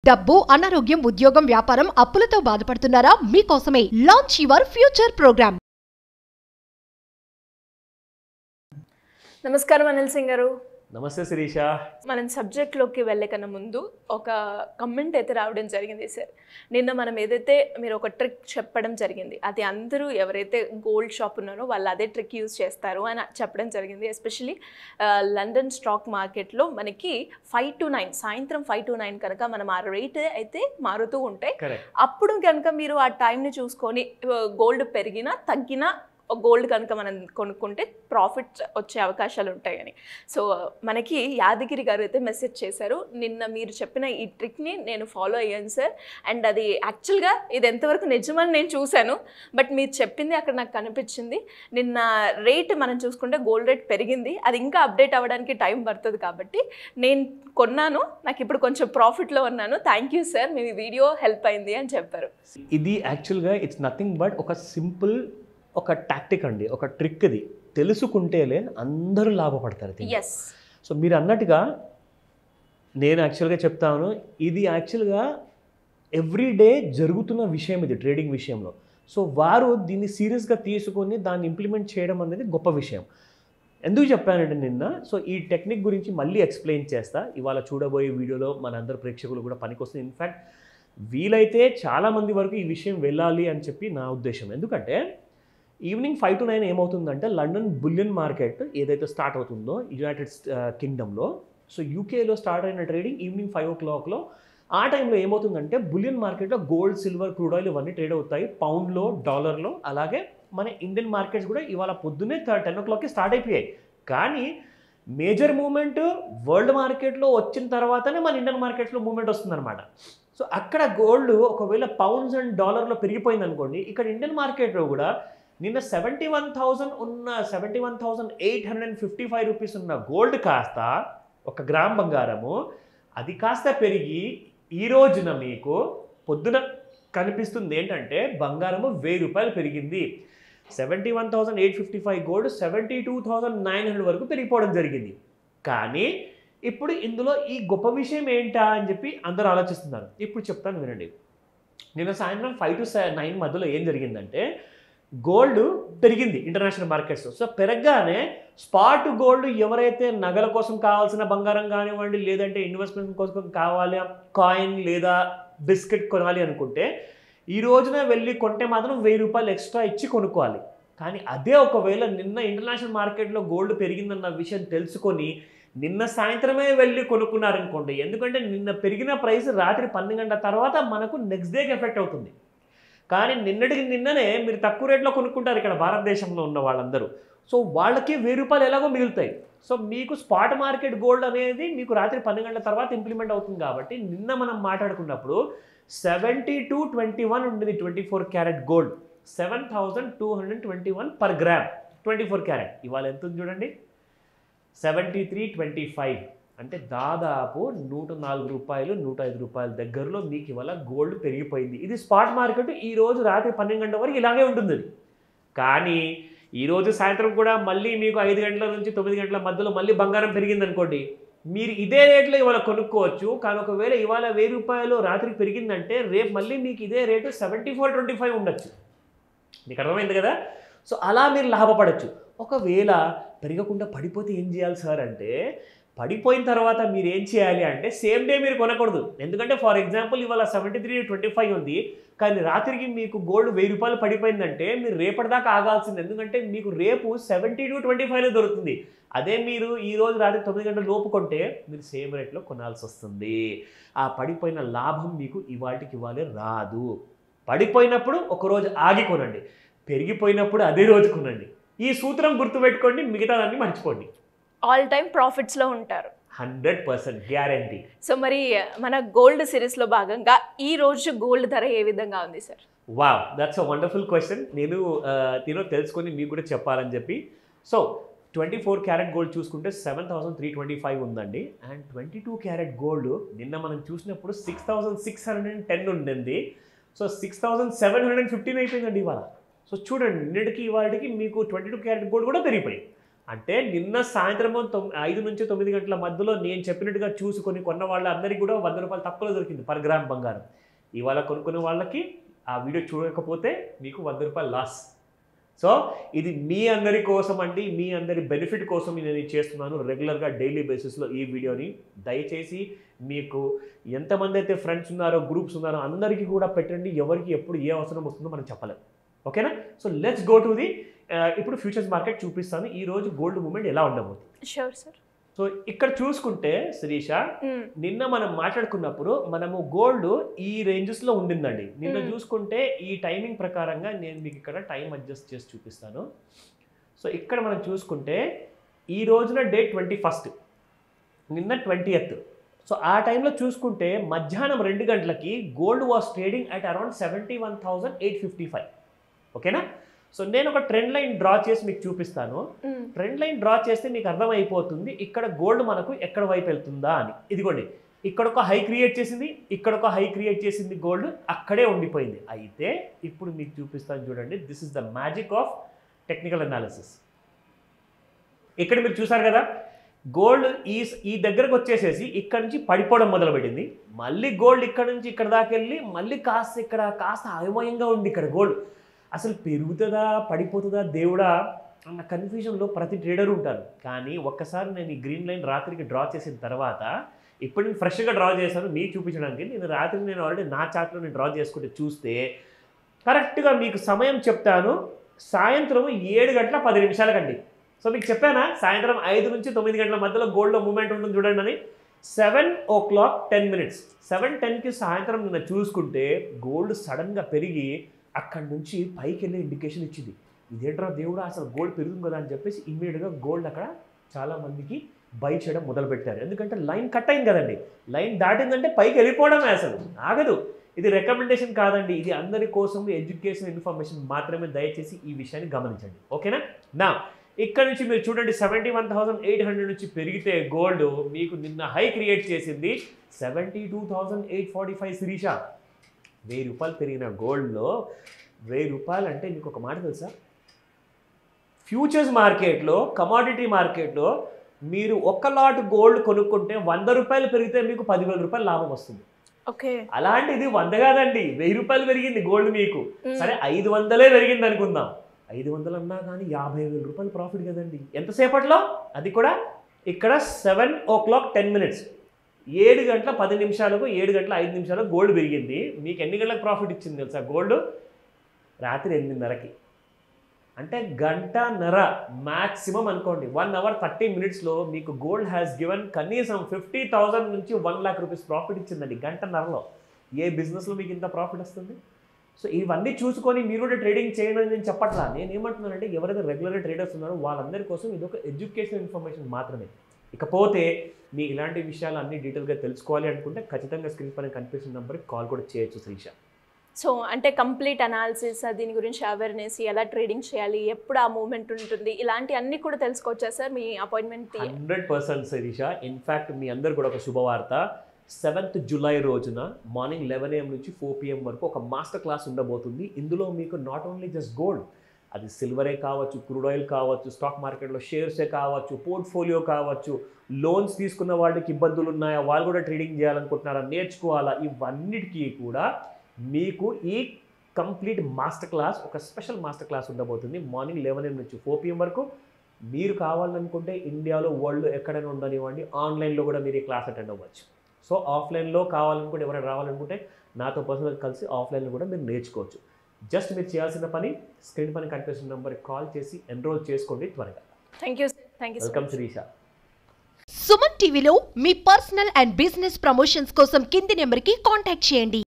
డబ్బు అనారోగ్యం ఉద్యోగం వ్యాపారం అప్పులతో బాధపడుతున్నారా మీకోసమే లాంచ్ యువర్ ఫ్యూచర్ ప్రోగ్రామ్ నమస్కారం అనిల్ సింగ్ గారు నమస్తే శిరీష మనం సబ్జెక్ట్లోకి వెళ్ళే కన్నా ముందు ఒక కమెంట్ అయితే రావడం జరిగింది సార్ నిన్న మనం ఏదైతే మీరు ఒక ట్రిక్ చెప్పడం జరిగింది అది అందరూ ఎవరైతే గోల్డ్ షాప్ ఉన్నారో వాళ్ళు అదే ట్రిక్ యూజ్ చేస్తారు అని చెప్పడం జరిగింది ఎస్పెషలీ లండన్ స్టాక్ మార్కెట్లో మనకి ఫైవ్ టు నైన్ సాయంత్రం ఫైవ్ టు నైన్ కనుక మనం ఆ రేట్ అయితే మారుతూ ఉంటాయి కరెక్ట్ అప్పుడు కనుక మీరు ఆ టైంని చూసుకొని గోల్డ్ పెరిగినా తగ్గినా గోల్డ్ కనుక మనం కొనుక్కుంటే ప్రాఫిట్ వచ్చే అవకాశాలు ఉంటాయని సో మనకి యాదగిరి గారు అయితే మెసేజ్ చేశారు నిన్న మీరు చెప్పిన ఈ ట్రిక్ని నేను ఫాలో అయ్యాను సార్ అండ్ అది యాక్చువల్గా ఇది ఎంతవరకు నిజమని నేను చూశాను బట్ మీరు చెప్పింది అక్కడ నాకు కనిపించింది నిన్న రేట్ మనం చూసుకుంటే గోల్డ్ రేట్ పెరిగింది అది ఇంకా అప్డేట్ అవ్వడానికి టైం పడుతుంది కాబట్టి నేను కొన్నాను నాకు ఇప్పుడు కొంచెం ప్రాఫిట్లో ఉన్నాను థ్యాంక్ యూ సార్ మీ వీడియో హెల్ప్ అయింది అని చెప్పారు ఇది యాక్చువల్గా ఇట్స్ నథింగ్ బట్ ఒక సింపుల్ ఒక టాక్టిక్ అండి ఒక ట్రిక్ ఇది తెలుసుకుంటేలే అందరూ లాభపడతారు దీన్ని. ఎస్ సో మీరు అన్నట్టుగా నేను యాక్చువల్గా చెప్తాను ఇది యాక్చువల్గా ఎవ్రీడే జరుగుతున్న విషయం ఇది ట్రేడింగ్ విషయంలో సో వారు దీన్ని సీరియస్గా తీసుకొని దాన్ని ఇంప్లిమెంట్ చేయడం అనేది గొప్ప విషయం ఎందుకు చెప్పానంటే నిన్న సో ఈ టెక్నిక్ గురించి మళ్ళీ ఎక్స్ప్లెయిన్ చేస్తా ఇవాళ చూడబోయే వీడియోలో మన అందరు ప్రేక్షకులు కూడా పనికొస్తుంది ఇన్ఫ్యాక్ట్ వీలైతే చాలామంది వరకు ఈ విషయం వెళ్ళాలి అని చెప్పి నా ఉద్దేశం ఎందుకంటే ఈవినింగ్ ఫైవ్ టు నైన్ ఏమవుతుందంటే లండన్ బులియన్ మార్కెట్ ఏదైతే స్టార్ట్ అవుతుందో యునైటెడ్ కింగ్డమ్లో సో యూకేలో స్టార్ట్ అయిన ట్రేడింగ్ ఈవినింగ్ ఫైవ్ ఓ క్లాక్లో ఆ టైంలో ఏమవుతుందంటే బులియన్ మార్కెట్లో గోల్డ్ సిల్వర్ క్రూడ్ ఆయిల్ ఇవన్నీ ట్రేడ్ అవుతాయి పౌండ్లో డాలర్లో అలాగే మన ఇండియన్ మార్కెట్స్ కూడా ఇవాళ పొద్దున్నే టెన్ ఓ క్లాక్కి స్టార్ట్ అయిపోయాయి కానీ మేజర్ మూమెంట్ వరల్డ్ మార్కెట్లో వచ్చిన తర్వాతనే మన ఇండియన్ మార్కెట్స్లో మూమెంట్ వస్తుందన్నమాట సో అక్కడ గోల్డ్ ఒకవేళ పౌండ్స్ అండ్ డాలర్లో పెరిగిపోయింది అనుకోండి ఇక్కడ ఇండియన్ మార్కెట్లో కూడా నిన్న సెవెంటీ వన్ థౌజండ్ ఉన్న seventy one thousand eight hundred and fifty five rupees ఉన్న గోల్డ్ కాస్త ఒక గ్రామ్ బంగారము అది కాస్త పెరిగి ఈ రోజున మీకు పొద్దున కనిపిస్తుంది ఏంటంటే బంగారము వెయ్యి రూపాయలు పెరిగింది seventy one thousand eight fifty five gold seventy two thousand nine hundred వరకు పెరిగిపోవడం జరిగింది కానీ ఇప్పుడు ఇందులో ఈ గొప్ప విషయం ఏంటా అని చెప్పి అందరూ ఆలోచిస్తున్నారు ఇప్పుడు చెప్తాను వినండి నిన్న సాయంత్రం ఫైవ్ టు నైన్ మధ్యలో ఏం జరిగిందంటే గోల్డ్ పెరిగింది ఇంటర్నేషనల్ మార్కెట్స్ సో పెరగగానే స్పాట్ గోల్డ్ ఎవరైతే నగల కోసం కావాల్సిన బంగారం కానివ్వండి లేదంటే ఇన్వెస్ట్మెంట్ కోసం కావాలి కాయిన్ లేదా బిస్కెట్ కొనాలి అనుకుంటే ఈ రోజున వెళ్ళి కొంటే మాత్రం వెయ్యి రూపాయలు ఎక్స్ట్రా ఇచ్చి కొనుక్కోవాలి కానీ అదే ఒకవేళ నిన్న ఇంటర్నేషనల్ మార్కెట్లో గోల్డ్ పెరిగిందన్న విషయం తెలుసుకొని నిన్న సాయంత్రమే వెళ్ళి కొనుక్కున్నారనుకోండి ఎందుకంటే నిన్న పెరిగిన ప్రైస్ రాత్రి పన్నెండు గంటల తర్వాత మనకు నెక్స్ట్ డేకి ఎఫెక్ట్ అవుతుంది కానీ నిన్నటికి నిన్ననే మీరు తక్కువ రేట్లో కొనుక్కుంటారు ఇక్కడ భారతదేశంలో ఉన్న వాళ్ళందరూ సో వాళ్ళకి వెయ్యి రూపాయలు ఎలాగో మిగులుతాయి సో మీకు స్పాట్ మార్కెట్ గోల్డ్ అనేది మీకు రాత్రి పన్నెండు గంటల తర్వాత ఇంప్లిమెంట్ అవుతుంది కాబట్టి నిన్న మనం మాట్లాడుకున్నప్పుడు సెవెంటీ టు ట్వంటీ వన్ ఉండేది twenty four carat gold seven thousand two hundred twenty one per gram twenty four carat ఇవాళ ఎంత ఉంది చూడండి సెవెంటీ త్రీ ట్వంటీ ఫైవ్ అంటే దాదాపు నూట నాలుగు రూపాయలు నూట ఐదు రూపాయల దగ్గరలో మీకు ఇవాళ గోల్డ్ పెరిగిపోయింది ఇది స్పాట్ మార్కెట్ ఈ రోజు రాత్రి పన్నెండు గంటల వరకు ఇలాగే ఉంటుంది అది కానీ ఈ రోజు సాయంత్రం కూడా మళ్ళీ మీకు ఐదు గంటల నుంచి తొమ్మిది గంటల మధ్యలో మళ్ళీ బంగారం పెరిగింది అనుకోండి మీరు ఇదే రేట్లో ఇవాళ కొనుక్కోవచ్చు కానీ ఒకవేళ ఇవాళ వెయ్యి రూపాయలు రాత్రికి పెరిగిందంటే రేపు మళ్ళీ మీకు ఇదే rate seventy four twenty five ఉండొచ్చు మీకు అర్థమైంది కదా సో అలా మీరు లాభపడచ్చు ఒకవేళ పెరగకుండా పడిపోతే ఏం చేయాలి సార్ అంటే పడిపోయిన తర్వాత మీరు ఏం చేయాలి అంటే సేమ్ డే మీరు కొనకూడదు ఎందుకంటే ఫర్ ఎగ్జాంపుల్ ఇవాళ సెవెంటీ త్రీ ట్వంటీ ఫైవ్ ఉంది కానీ రాత్రికి మీకు గోల్డ్ వెయ్యి రూపాయలు పడిపోయిందంటే మీరు రేపటిదాకా ఆగాల్సింది ఎందుకంటే మీకు రేపు సెవెంటీ టు ట్వంటీ ఫైవ్లో దొరుకుతుంది అదే మీరు ఈ రోజు రాత్రి తొమ్మిది గంటల లోపు కొంటే మీరు సేమ్ రేట్లో కొనాల్సి వస్తుంది ఆ పడిపోయిన లాభం మీకు ఇవాటికి ఇవ్వాలి రాదు పడిపోయినప్పుడు ఒకరోజు ఆగి కొనండి పెరిగిపోయినప్పుడు అదే రోజు కొనండి ఈ సూత్రం గుర్తుపెట్టుకోండి మిగతాదాన్ని మర్చిపోండి ఆల్ టైమ్ ప్రాఫిట్స్లో ఉంటారు హండ్రెడ్ పర్సెంట్ గ్యారంటీ సో మరి మన గోల్డ్ సిరీస్లో భాగంగా ఈ రోజు గోల్డ్ ధర ఏ విధంగా ఉంది sir wow that's a wonderful question నేను నేను తెలుసుకొని మీకు కూడా చెప్పాలని చెప్పి so twenty four carat gold చూసుకుంటే seven thousand three twenty five ఉందండి and twenty two carat gold నిన్న మనం చూసినప్పుడు six thousand six hundred and ten ఉండింది so six thousand seven hundred and fifteen అయిపోయిందండి ఇవాళ సో చూడండి నిన్నటికి ఇవాళకి మీకు ట్వంటీ టూ క్యారెట్ గోల్డ్ కూడా పెరిగిపోయింది అంటే నిన్న సాయంత్రం తొమ్- ఐదు నుంచి తొమ్మిది గంటల మధ్యలో నేను చెప్పినట్టుగా చూసుకొని కొన్న వాళ్ళందరికీ కూడా వంద రూపాయలు తక్కువలో దొరికింది పర్ గ్రామ్ బంగారం ఇవాళ కొనుక్కునే వాళ్ళకి ఆ వీడియో చూడకపోతే మీకు వంద రూపాయలు లాస్ సో ఇది మీ అందరి కోసం అండి మీ అందరి బెనిఫిట్ కోసం నేను ఇది చేస్తున్నాను రెగ్యులర్గా డైలీ బేసిస్లో ఈ వీడియోని దయచేసి మీకు ఎంతమంది అయితే ఫ్రెండ్స్ ఉన్నారో గ్రూప్స్ ఉన్నారో అందరికీ కూడా పెట్టండి ఎవరికి ఎప్పుడు ఏ అవసరం వస్తుందో మనం చెప్పలేం ఓకేనా so let's go to the ఇప్పుడు ఫ్యూచర్స్ మార్కెట్ చూపిస్తాను ఈ రోజు గోల్డ్ మూమెంట్ ఎలా ఉండబోతుంది షూర్ సార్ సో ఇక్కడ చూసుకుంటే శిరీష నిన్న మనం మాట్లాడుకున్నప్పుడు మనము గోల్డ్ ఈ రేంజెస్లో ఉండిందండి నిన్న Hmm. చూసుకుంటే ఈ టైమింగ్ ప్రకారంగా నేను మీకు ఇక్కడ టైం అడ్జస్ట్ చేసి చూపిస్తాను సో ఇక్కడ మనం చూసుకుంటే ఈ రోజున డే ట్వంటీ ఫస్ట్ నిన్న ట్వంటీ సో ఆ టైంలో చూసుకుంటే మధ్యాహ్నం రెండు గంటలకి gold was trading at around seventy one thousand eight fifty five ఓకేనా సో నేను ఒక ట్రెండ్ లైన్ డ్రా చేసి మీకు చూపిస్తాను ట్రెండ్ లైన్ డ్రా చేస్తే మీకు అర్థమైపోతుంది ఇక్కడ గోల్డ్ మనకు ఎక్కడ వైపు వెళ్తుందా అని ఇదిగోండి ఇక్కడ ఒక హై క్రియేట్ చేసింది ఇక్కడ ఒక హై క్రియేట్ చేసింది గోల్డ్ అక్కడే ఉండిపోయింది అయితే ఇప్పుడు మీకు చూపిస్తాను చూడండి this is the magic of technical analysis ఇక్కడ మీరు చూసారు కదా గోల్డ్ ఈ ఈ దగ్గరకు వచ్చేసేసి ఇక్కడ నుంచి పడిపోవడం మొదలుపెట్టింది మళ్ళీ గోల్డ్ ఇక్కడ నుంచి ఇక్కడ దాకా వెళ్ళి మళ్ళీ కాస్త ఇక్కడ కాస్త అయోమయంగా ఉంది ఇక్కడ గోల్డ్ అసలు పెరుగుతుందా పడిపోతుందా దేవుడా అన్న కన్ఫ్యూజన్లో ప్రతి ట్రేడర్ ఉంటారు కానీ ఒక్కసారి నేను ఈ గ్రీన్ లైన్ రాత్రికి డ్రా చేసిన తర్వాత ఇప్పుడు నేను ఫ్రెష్గా డ్రా చేశాను మీకు చూపించడానికి నేను రాత్రి నేను ఆల్రెడీ నా చార్ట్లో నేను డ్రా చేసుకుంటే చూస్తే కరెక్ట్గా మీకు సమయం చెప్తాను సాయంత్రం ఏడు గంటల పది నిమిషాలకండి సో మీకు చెప్పానా సాయంత్రం ఐదు నుంచి తొమ్మిది గంటల మధ్యలో గోల్డ్లో మూమెంట్ ఉంటుంది చూడండి అని seven o'clock ten minutes seven టెన్కి సాయంత్రం నిన్న చూసుకుంటే గోల్డ్ సడన్గా పెరిగి అక్కడి నుంచి పైకి వెళ్ళే ఇండికేషన్ ఇచ్చింది ఇదేంట్రా దేవుడు అసలు గోల్డ్ పెరుగుతుంది కదా అని చెప్పేసి ఇమ్మీడియట్గా గోల్డ్ అక్కడ చాలా మందికి బై చేయడం మొదలుపెట్టారు ఎందుకంటే లైన్ కట్ అయింది కదండి లైన్ దాటిందంటే పైకి వెళ్ళిపోవడమే అసలు ఆగదు ఇది రికమెండేషన్ కాదండి ఇది అందరి కోసం ఎడ్యుకేషన్ ఇన్ఫర్మేషన్ మాత్రమే దయచేసి ఈ విషయాన్ని గమనించండి ఓకేనా నా ఇక్కడ నుంచి మీరు చూడండి seventy one thousand eight hundred నుంచి పెరిగితే గోల్డ్ మీకు నిన్న హై క్రియేట్ చేసింది seventy two thousand eight forty five Sirisha వెయ్యి రూపాయలు పెరిగిన గోల్డ్లో వెయ్యి రూపాయలు అంటే మీకు ఒక మాట తెలుసా ఫ్యూచర్స్ మార్కెట్లో కమాడిటీ మార్కెట్లో మీరు ఒక్క లాట్ గోల్డ్ కొనుక్కుంటే వంద రూపాయలు పెరిగితే మీకు పదివేల రూపాయలు లాభం వస్తుంది ఓకే అలాంటిది వంద కాదండి వెయ్యి రూపాయలు పెరిగింది గోల్డ్ మీకు సరే ఐదు వందలే పెరిగింది అనుకుందాం ఐదు వందలు అన్నా కానీ యాభై వేల రూపాయలు ప్రాఫిట్ కదండి ఎంతసేపట్లో అది కూడా ఇక్కడ seven o'clock ten minutes ఏడు గంటల పది నిమిషాలకు ఏడు గంటల ఐదు నిమిషాలకు గోల్డ్ పెరిగింది మీకు ఎన్ని గంటలకు ప్రాఫిట్ ఇచ్చింది తెలుసా గోల్డ్ రాత్రి ఎనిమిదిన్నరకి అంటే గంటన్నర మ్యాక్సిమం అనుకోండి వన్ అవర్ థర్టీ మినిట్స్లో మీకు గోల్డ్ హ్యాస్ గివెన్ కనీసం ఫిఫ్టీ థౌసండ్ నుంచి వన్ లాక్ రూపీస్ ప్రాఫిట్ ఇచ్చిందండి గంటన్నరలో ఏ బిజినెస్లో మీకు ఇంత ప్రాఫిట్ వస్తుంది సో ఇవన్నీ చూసుకొని మీరు కూడా ట్రేడింగ్ చేయండి అని నేను చెప్పట్లా నేను ఏమంటున్నానంటే ఎవరైతే రెగ్యులర్గా ట్రేడర్స్ ఉన్నారో వాళ్ళందరి కోసం ఇది ఒక ఎడ్యుకేషన్ ఇన్ఫర్మేషన్ మాత్రమే ఇకపోతే మీ ఇలాంటి విషయాలు అన్ని డీటెయిల్గా తెలుసుకోవాలి అనుకుంటే ఖచ్చితంగా స్క్రీన్ పైన కనిపిస్తున్న నెంబర్కి కాల్ కూడా చేయొచ్చు శ్రీష సో అంటే కంప్లీట్ అనాలిసిస్ దీని గురించి అవేర్నెస్ ఎలా ట్రేడింగ్ చేయాలి ఎప్పుడు ఆ మూమెంట్ ఉంటుంది ఇలాంటి అన్ని కూడా తెలుసుకోవచ్చా సార్ మీ appointment hundred percent Sirisha in fact మీ అందరు కూడా ఒక శుభవార్త సెవెంత్ జూలై రోజున మార్నింగ్ లెవెన్ ఏఎం నుంచి ఫోర్ పిఎం వరకు ఒక మాస్టర్ క్లాస్ ఉండబోతుంది ఇందులో మీకు నాట్ ఓన్లీ జస్ట్ గోల్డ్ అది సిల్వరే కావచ్చు క్రూడ్ ఆయిల్ కావచ్చు స్టాక్ మార్కెట్లో షేర్సే కావచ్చు పోర్ట్ఫోలియో కావచ్చు లోన్స్ తీసుకున్న వాళ్ళకి ఇబ్బందులు ఉన్నాయా వాళ్ళు కూడా ట్రేడింగ్ చేయాలనుకుంటున్నారా నేర్చుకోవాలా ఇవన్నిటికీ కూడా మీకు ఈ కంప్లీట్ మాస్టర్ క్లాస్ ఒక స్పెషల్ మాస్టర్ క్లాస్ ఉండబోతుంది మార్నింగ్ లెవెన్ ఏం నుంచి ఫోర్ పిఎం వరకు మీరు కావాలనుకుంటే ఇండియాలో వరల్డ్ ఎక్కడైనా ఉండనివ్వండి ఆన్లైన్లో కూడా మీరు ఈ క్లాస్ అటెండ్ అవ్వచ్చు సో ఆఫ్లైన్లో కావాలనుకుంటే ఎవరైనా రావాలనుకుంటే నాతో పర్సనల్ కలిసి ఆఫ్లైన్లో కూడా మీరు నేర్చుకోవచ్చు జస్ట్ మీరు చేయాల్సిన పని స్క్రీన్ పైన కనిపిస్తున్న నెంబర్కి కాల్ చేసి ఎన్రోల్ చేసుకోండి త్వరగా thank you thank you welcome Sirisha Suman టీవీలో మీ పర్సనల్ అండ్ బిజినెస్ ప్రమోషన్స్ కోసం కింది నెంబర్కి కాంటాక్ట్ చేయండి